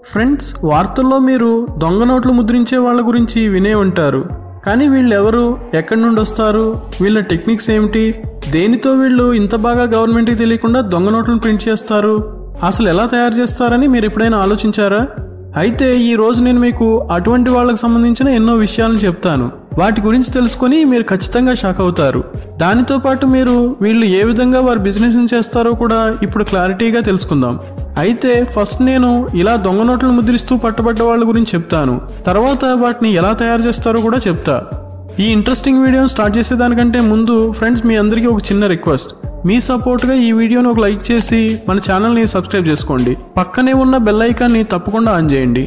friends వార్తల్లో మీరు దొంగ నోట్లు ముద్రించే వాళ్ళ గురించి వినే ఉంటారు కానీ వీళ్ళెవరు ఎక్కడి నుండి వస్తారు వీళ్ళ టెక్నిక్స్ ఏమిటి దేనితో వీళ్ళు ఇంత బాగా గవర్నమెంట్కి తెలియకుండా దొంగ నోట్లను ప్రింట్ చేస్తారు అసలు ఎలా తయారు చేస్తారని మీరు ఎప్పుడైనా ఆలోచించారా అయితే ఈ రోజు నేను మీకు అటువంటి వాళ్ళకు సంబంధించిన ఎన్నో విషయాలను చెప్తాను వాటి గురించి తెలుసుకొని మీరు ఖచ్చితంగా షాక్ అవుతారు దానితో పాటు మీరు వీళ్ళు ఏ విధంగా వారి బిజినెస్ చేస్తారో కూడా ఇప్పుడు క్లారిటీగా తెలుసుకుందాం అయితే ఫస్ట్ నేను ఇలా దొంగ నోట్లు ముద్రిస్తూ పట్టబడ్డ వాళ్ళ గురించి చెప్తాను తర్వాత వాటిని ఎలా తయారు చేస్తారో కూడా చెప్తా ఈ ఇంట్రెస్టింగ్ వీడియోని స్టార్ట్ చేసేదానికంటే ముందు ఫ్రెండ్స్ మీ అందరికీ ఒక చిన్న రిక్వెస్ట్ మీ సపోర్ట్గా ఈ వీడియోని ఒక లైక్ చేసి మన ఛానల్ని సబ్స్క్రైబ్ చేసుకోండి పక్కనే ఉన్న బెల్ ఐకాన్ని తప్పకుండా ఆన్ చేయండి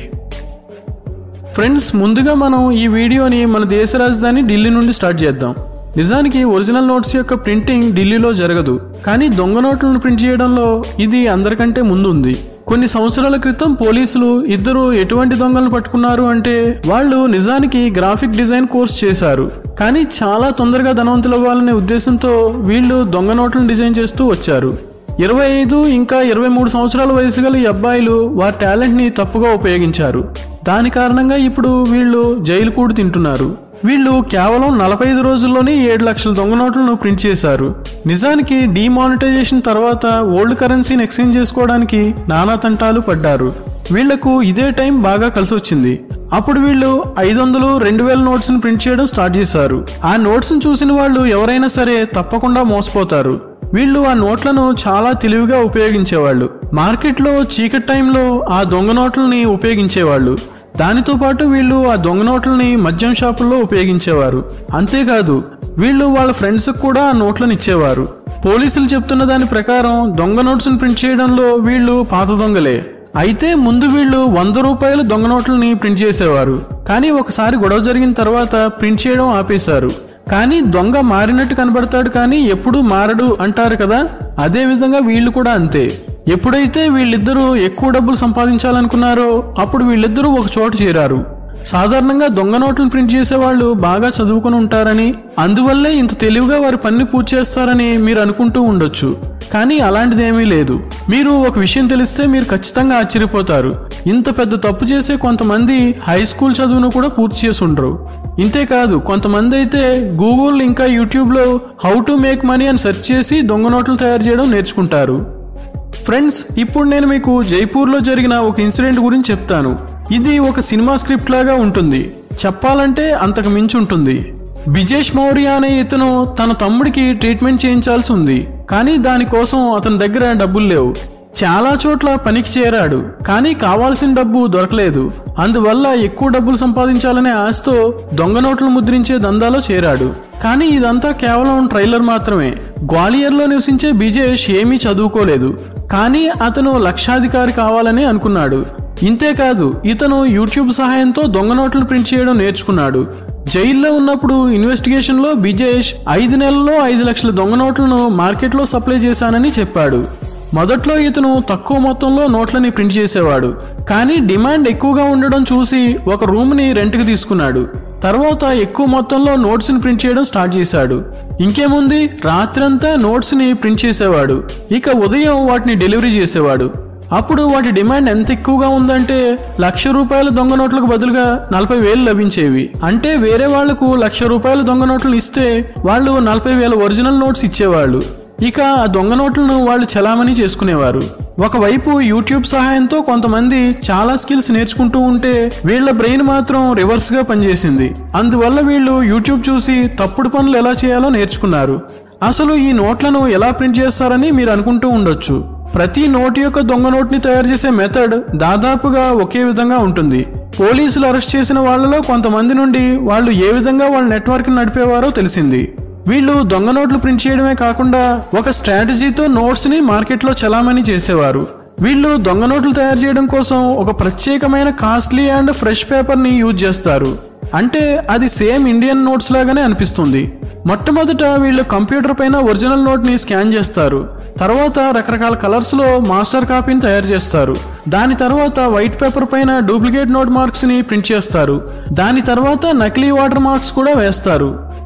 ఫ్రెండ్స్ ముందుగా మనం ఈ వీడియోని మన దేశ రాజధాని ఢిల్లీ నుండి స్టార్ట్ చేద్దాం నిజానికి ఒరిజినల్ నోట్స్ యొక్క ప్రింటింగ్ ఢిల్లీలో జరగదు కానీ దొంగ నోట్లను ప్రింట్ చేయడంలో ఇది అందరికంటే ముందు ఉంది కొన్ని సంవత్సరాల క్రితం పోలీసులు ఇద్దరు ఎటువంటి దొంగలను పట్టుకున్నారు అంటే వాళ్ళు నిజానికి గ్రాఫిక్ డిజైన్ కోర్స్ చేశారు కానీ చాలా తొందరగా ధనవంతులు అవ్వాలనే ఉద్దేశంతో వీళ్ళు దొంగ నోట్లను డిజైన్ చేస్తూ వచ్చారు ఇరవై ఐదు ఇంకా ఇరవై మూడు సంవత్సరాల వయసు గల ఈ అబ్బాయిలు వారి టాలెంట్ని తప్పుగా ఉపయోగించారు దాని కారణంగా ఇప్పుడు వీళ్ళు జైలు కూడా తింటున్నారు వీళ్ళు కేవలం నలభై ఐదు రోజుల్లోనే ఏడు లక్షల దొంగ నోట్లను ప్రింట్ చేశారు నిజానికి డిమానిటైజేషన్ తర్వాత ఓల్డ్ కరెన్సీని ఎక్స్చేంజ్ చేసుకోవడానికి నానా తంటాలు పడ్డారు వీళ్లకు ఇదే టైం బాగా కలిసి వచ్చింది అప్పుడు వీళ్ళు ఐదు వందలు రెండు వేల నోట్స్ని ప్రింట్ చేయడం స్టార్ట్ చేశారు ఆ నోట్స్ని చూసిన వాళ్ళు ఎవరైనా సరే తప్పకుండా మోసపోతారు వీళ్ళు ఆ నోట్లను చాలా తెలివిగా ఉపయోగించేవాళ్ళు మార్కెట్లో చీకటి టైంలో ఆ దొంగ నోట్లని ఉపయోగించేవాళ్ళు దానితో పాటు వీళ్ళు ఆ దొంగ నోట్లని మద్యం షాపుల్లో ఉపయోగించేవారు అంతేకాదు వీళ్ళు వాళ్ళ ఫ్రెండ్స్కి కూడా ఆ నోట్లను ఇచ్చేవారు పోలీసులు చెప్తున్న దాని ప్రకారం దొంగ నోట్స్ని ప్రింట్ చేయడంలో వీళ్ళు పాత దొంగలే అయితే ముందు వీళ్ళు వంద రూపాయల దొంగ నోట్లని ప్రింట్ చేసేవారు కానీ ఒకసారి గొడవ జరిగిన తర్వాత ప్రింట్ చేయడం ఆపేశారు కానీ దొంగ మారినట్టు కనబడతాడు కానీ ఎప్పుడూ మారడు అంటారు కదా అదే విధంగా వీళ్ళు కూడా అంతే ఎప్పుడైతే వీళ్ళిద్దరూ ఎక్కువ డబ్బులు సంపాదించాలనుకున్నారో అప్పుడు వీళ్ళిద్దరూ ఒక చోట చేరారు సాధారణంగా దొంగ నోట్లను ప్రింట్ చేసేవాళ్ళు బాగా చదువుకుని ఉంటారని అందువల్లే ఇంత తెలివిగా వారి పని పూర్తి చేస్తారని మీరు అనుకుంటూ ఉండొచ్చు కానీ అలాంటిదేమీ లేదు మీరు ఒక విషయం తెలిస్తే మీరు ఖచ్చితంగా ఆశ్చర్యపోతారు ఇంత పెద్ద తప్పు చేసే కొంతమంది హై స్కూల్ చదువును కూడా పూర్తి చేసి ఉండరు ఇంతేకాదు కొంతమంది అయితే గూగుల్ ఇంకా యూట్యూబ్లో హౌ టు మేక్ మనీ అని సెర్చ్ చేసి దొంగ నోట్లు తయారు చేయడం నేర్చుకుంటారు ఫ్రెండ్స్ ఇప్పుడు నేను మీకు జైపూర్లో జరిగిన ఒక ఇన్సిడెంట్ గురించి చెప్తాను ఇది ఒక సినిమా స్క్రిప్ట్ లాగా ఉంటుంది చెప్పాలంటే అంతకు మించి ఉంటుంది బిజేష్ మౌర్య అనే ఇతను తన తమ్ముడికి ట్రీట్మెంట్ చేయించాల్సి ఉంది కానీ దానికోసం అతని దగ్గర డబ్బులు లేవు చాలా చోట్ల పనికి చేరాడు కానీ కావాల్సిన డబ్బు దొరకలేదు అందువల్ల ఎక్కువ డబ్బులు సంపాదించాలనే ఆశతో దొంగ నోట్లు ముద్రించే దందాలో చేరాడు కానీ ఇదంతా కేవలం ట్రైలర్ మాత్రమే గ్వాలియర్లో నివసించే బిజేష్ ఏమీ చదువుకోలేదు కానీ అతను లక్షాధికారి కావాలని అనుకున్నాడు ఇంతేకాదు ఇతను యూట్యూబ్ సహాయంతో దొంగ నోట్లు ప్రింట్ చేయడం నేర్చుకున్నాడు జైల్లో ఉన్నప్పుడు ఇన్వెస్టిగేషన్లో బిజేష్ ఐదు నెలల్లో ఐదు లక్షల దొంగ నోట్లను మార్కెట్లో సప్లై చేశానని చెప్పాడు మొదట్లో ఇతను తక్కువ మొత్తంలో నోట్లని ప్రింట్ చేసేవాడు కానీ డిమాండ్ ఎక్కువగా ఉండడం చూసి ఒక రూమ్ని రెంట్కి తీసుకున్నాడు తర్వాత ఎక్కువ మొత్తంలో నోట్స్ని ప్రింట్ చేయడం స్టార్ట్ చేశాడు ఇంకేముంది రాత్రంతా నోట్స్ని ప్రింట్ చేసేవాడు ఇక ఉదయం వాటిని డెలివరీ చేసేవాడు అప్పుడు వాటి డిమాండ్ ఎంత ఎక్కువగా ఉందంటే లక్ష రూపాయల దొంగ నోట్లకు బదులుగా నలభై వేలు లభించేవి అంటే వేరే వాళ్లకు లక్ష రూపాయల దొంగ నోట్లు ఇస్తే వాళ్ళు నలభై వేల ఒరిజినల్ నోట్స్ ఇచ్చేవాళ్ళు ఇక ఆ దొంగ నోట్లను వాళ్ళు చలామణి చేసుకునేవారు ఒకవైపు యూట్యూబ్ సహాయంతో కొంతమంది చాలా స్కిల్స్ నేర్చుకుంటూ ఉంటే వీళ్ళ బ్రెయిన్ మాత్రం రివర్స్ గా పనిచేసింది అందువల్ల వీళ్ళు యూట్యూబ్ చూసి తప్పుడు పనులు ఎలా చేయాలో నేర్చుకున్నారు అసలు ఈ నోట్లను ఎలా ప్రింట్ చేస్తారని మీరు అనుకుంటూ ఉండొచ్చు ప్రతి నోట్ యొక్క దొంగ నోట్ని తయారు చేసే మెథడ్ దాదాపుగా ఒకే విధంగా ఉంటుంది పోలీసులు అరెస్ట్ చేసిన వాళ్ళలో కొంతమంది నుండి వాళ్ళు ఏ విధంగా వాళ్ళ నెట్వర్క్ నడిపేవారో తెలిసింది వీళ్ళు దొంగ నోట్లు ప్రింట్ చేయడమే కాకుండా ఒక స్ట్రాటజీతో నోట్స్ ని మార్కెట్లో చలామణి చేసేవారు వీళ్ళు దొంగ నోట్లు తయారు చేయడం కోసం ఒక ప్రత్యేకమైన కాస్ట్లీ అండ్ ఫ్రెష్ పేపర్ ని యూజ్ చేస్తారు అంటే అది సేమ్ ఇండియన్ నోట్స్ లాగానే అనిపిస్తుంది మొట్టమొదట వీళ్ళు కంప్యూటర్ పైన ఒరిజినల్ నోట్ ని స్కాన్ చేస్తారు తర్వాత రకరకాల కలర్స్ లో మాస్టర్ కాపీని తయారు చేస్తారు దాని తర్వాత వైట్ పేపర్ పైన డూప్లికేట్ నోట్ మార్క్స్ ని ప్రింట్ చేస్తారు దాని తర్వాత నకిలీ వాటర్ మార్క్స్ కూడా వేస్తారు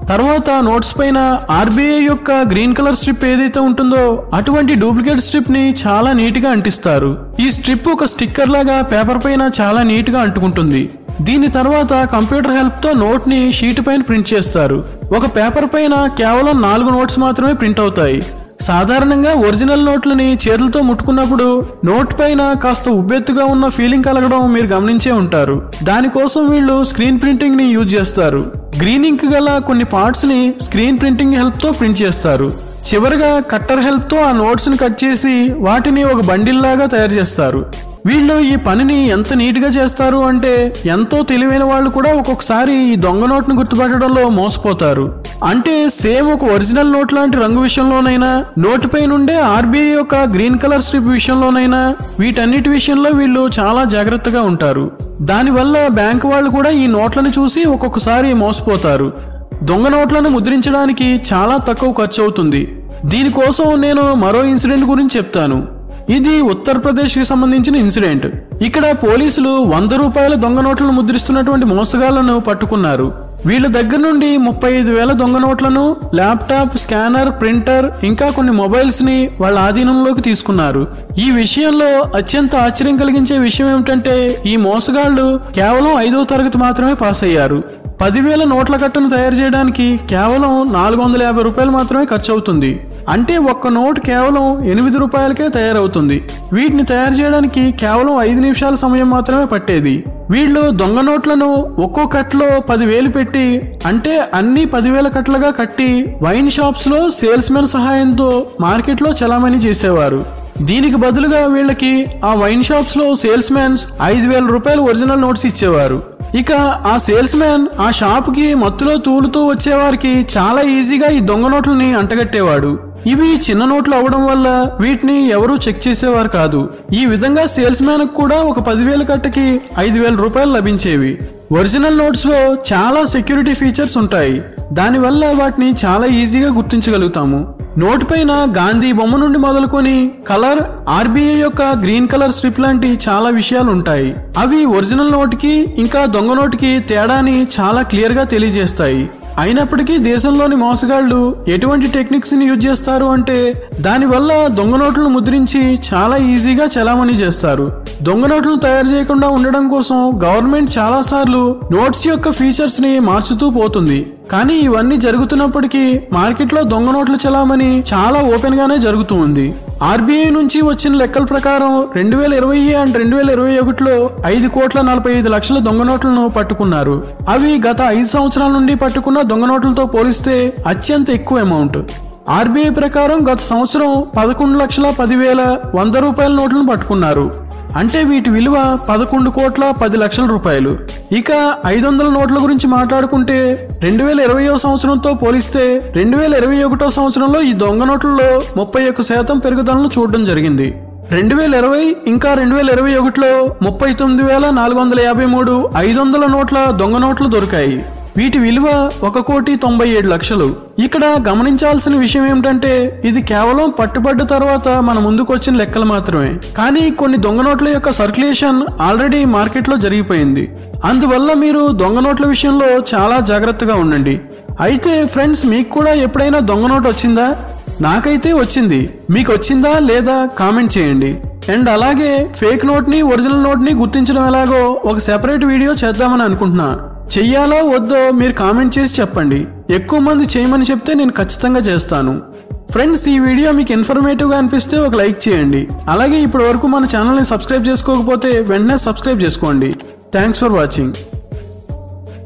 తర్వాత నోట్స్ పైన ఆర్బీఐ యొక్క గ్రీన్ కలర్ స్ట్రిప్ ఏదైతే ఉంటుందో అటువంటి డూప్లికేట్ స్ట్రిప్ ని చాలా నీట్ గా అంటిస్తారు ఈ స్ట్రిప్ ఒక స్టిక్కర్ లాగా పేపర్ పైన చాలా నీట్ గా అంటుకుంటుంది దీని తర్వాత కంప్యూటర్ హెల్ప్ తో నోట్ ని షీట్ పైన ప్రింట్ చేస్తారు ఒక పేపర్ పైన కేవలం నాలుగు నోట్స్ మాత్రమే ప్రింట్ అవుతాయి సాధారణంగా ఒరిజినల్ నోట్లని చేతులతో ముట్టుకున్నప్పుడు నోట్ పైన కాస్త ఉబ్బెత్తుగా ఉన్న ఫీలింగ్ కలగడం మీరు గమనించే ఉంటారు దానికోసం వీళ్ళు స్క్రీన్ ప్రింటింగ్ ని యూజ్ చేస్తారు గ్రీన్ ఇంక్ గల కొన్ని పార్ట్స్ ని స్క్రీన్ ప్రింటింగ్ హెల్ప్ తో ప్రింట్ చేస్తారు చివరగా కట్టర్ హెల్ప్ తో ఆ నోట్స్ ని కట్ చేసి వాటిని ఒక బండిల్ లాగా తయారు చేస్తారు వీళ్ళు ఈ పనిని ఎంత నీట్గా చేస్తారు అంటే ఎంతో తెలివైన వాళ్ళు కూడా ఒక్కొక్కసారి ఈ దొంగ నోట్ను గుర్తుపట్టడంలో మోసపోతారు అంటే సేమ్ ఒక ఒరిజినల్ నోట్ లాంటి రంగు విషయంలోనైనా నోటుపై నుండే ఆర్బీఐ యొక్క గ్రీన్ కలర్ స్ట్రిప్ విషయంలోనైనా వీటన్నిటి విషయంలో వీళ్ళు చాలా జాగ్రత్తగా ఉంటారు దానివల్ల బ్యాంక్ వాళ్ళు కూడా ఈ నోట్లను చూసి ఒక్కొక్కసారి మోసపోతారు దొంగ నోట్లను ముద్రించడానికి చాలా తక్కువ ఖర్చు అవుతుంది దీనికోసం నేను మరో ఇన్సిడెంట్ గురించి చెప్తాను ఇది ఉత్తరప్రదేశ్కి సంబంధించిన ఇన్సిడెంట్ ఇక్కడ పోలీసులు వంద రూపాయల దొంగ నోట్లను ముద్రిస్తున్నటువంటి మోసగాళ్లను పట్టుకున్నారు వీళ్ళ దగ్గర నుండి ముప్పై ఐదు వేల దొంగ నోట్లను ల్యాప్టాప్ స్కానర్ ప్రింటర్ ఇంకా కొన్ని మొబైల్స్ ని వాళ్ళ ఆధీనంలోకి తీసుకున్నారు ఈ విషయంలో అత్యంత ఆశ్చర్యం కలిగించే విషయం ఏమిటంటే ఈ మోసగాళ్లు కేవలం ఐదవ తరగతి మాత్రమే పాస్ అయ్యారు పదివేల నోట్ల కట్టను తయారు చేయడానికి కేవలం నాలుగు వందల యాభై రూపాయలు మాత్రమే ఖర్చు అవుతుంది అంటే ఒక్క నోట్ కేవలం ఎనిమిది రూపాయలకే తయారవుతుంది వీటిని తయారు చేయడానికి కేవలం ఐదు నిమిషాల సమయం మాత్రమే పట్టేది వీళ్ళు దొంగ నోట్లను ఒక్కో కట్లో పదివేలు పెట్టి అంటే అన్ని పదివేల కట్లుగా కట్టి వైన్ షాప్స్ లో సేల్స్ మెన్ సహాయంతో మార్కెట్లో చలామణి చేసేవారు దీనికి బదులుగా వీళ్ళకి ఆ వైన్ షాప్స్ లో సేల్స్ మెన్స్ ఐదు వేల రూపాయలు ఒరిజినల్ నోట్స్ ఇచ్చేవారు ఇక ఆ సేల్స్ మ్యాన్ ఆ షాప్ కి మత్తులో తూలుతూ వచ్చేవారికి చాలా ఈజీగా ఈ దొంగ నోట్లని అంటగట్టేవాడు ఇవి చిన్న నోట్లు అవడం వల్ల వీటిని ఎవరూ చెక్ చేసేవారు కాదు ఈ విధంగా సేల్స్ మ్యాన్ కూడా ఒక పదివేల కట్టకి ఐదు వేల రూపాయలు లభించేవి ఒరిజినల్ నోట్స్ లో చాలా సెక్యూరిటీ ఫీచర్స్ ఉంటాయి దానివల్ల వాటిని చాలా ఈజీగా గుర్తించగలుగుతాము నోట్ పైన గాంధీ బొమ్మ నుండి మొదలుకొని కలర్ ఆర్బీఐ యొక్క గ్రీన్ కలర్ స్ట్రిప్ లాంటి చాలా విషయాలు ఉంటాయి అవి ఒరిజినల్ నోట్కి ఇంకా దొంగ నోట్కి తేడాని చాలా క్లియర్ గా తెలియజేస్తాయి అయినప్పటికీ దేశంలోని మోసగాళ్లు ఎటువంటి టెక్నిక్స్ ని యూజ్ చేస్తారు అంటే దానివల్ల దొంగ నోట్లను ముద్రించి చాలా ఈజీగా చలామణి చేస్తారు దొంగ నోట్లను తయారు చేయకుండా ఉండడం కోసం గవర్నమెంట్ చాలా సార్లు నోట్స్ యొక్క ఫీచర్స్ ని మార్చుతూ పోతుంది కానీ ఇవన్నీ జరుగుతున్నప్పటికీ మార్కెట్లో దొంగ నోట్ల చలామణి చాలా ఓపెన్ గానే జరుగుతూ ఉంది ఆర్బీఐ నుంచి వచ్చిన లెక్కల ప్రకారం రెండు వేల ఇరవై అండ్ రెండు వేల ఇరవై ఒకటిలో ఐదు కోట్ల నలభై ఐదు లక్షల దొంగ నోట్లను పట్టుకున్నారు అవి గత ఐదు సంవత్సరాల నుండి పట్టుకున్న దొంగ నోట్లతో పోలిస్తే అత్యంత ఎక్కువ అమౌంట్ ఆర్బీఐ ప్రకారం గత సంవత్సరం పదకొండు లక్షల పదివేల వంద రూపాయల నోట్లను పట్టుకున్నారు అంటే వీటి విలువ పదకొండు కోట్ల పది లక్షల రూపాయలు ఇక ఐదు వందల నోట్ల గురించి మాట్లాడుకుంటే రెండు వేల ఇరవయో సంవత్సరంతో పోలిస్తే రెండు వేల ఇరవై ఒకటో సంవత్సరంలో ఈ దొంగ నోట్లలో ముప్పై ఒక్క శాతం పెరుగుదలను చూడడం జరిగింది రెండు వేల ఇరవై ఇంకా రెండు వేల ఇరవై ఒకటిలో ముప్పై తొమ్మిది వేల నాలుగు వందల యాభై మూడు ఐదు వందల నోట్ల దొంగ నోట్లు దొరికాయి వీటి విలువ ఒక కోటి తొంభై ఏడు లక్షలు ఇక్కడ గమనించాల్సిన విషయం ఏమిటంటే ఇది కేవలం పట్టుబడ్డ తర్వాత మన ముందుకు వచ్చిన లెక్కలు మాత్రమే కానీ కొన్ని దొంగ నోట్ల యొక్క సర్క్యులేషన్ ఆల్రెడీ మార్కెట్లో జరిగిపోయింది అందువల్ల మీరు దొంగ నోట్ల విషయంలో చాలా జాగ్రత్తగా ఉండండి అయితే ఫ్రెండ్స్ మీకు కూడా ఎప్పుడైనా దొంగ నోట్ వచ్చిందా నాకైతే వచ్చింది మీకు వచ్చిందా లేదా కామెంట్ చేయండి అండ్ అలాగే ఫేక్ నోట్ ని ఒరిజినల్ నోట్ ని గుర్తించడం ఎలాగో ఒక సెపరేట్ వీడియో చేద్దామని అనుకుంటున్నా చెయ్యాలో వద్దో మీరు కామెంట్ చేసి చెప్పండి ఎక్కువ మంది చేయమని చెప్తే నేను ఖచ్చితంగా చేస్తాను ఫ్రెండ్స్ ఈ వీడియో మీకు ఇన్ఫర్మేటివ్గా అనిపిస్తే ఒక లైక్ చేయండి అలాగే ఇప్పటి వరకు మన ఛానల్ని సబ్స్క్రైబ్ చేసుకోకపోతే వెంటనే సబ్స్క్రైబ్ చేసుకోండి థ్యాంక్స్ ఫర్ వాచింగ్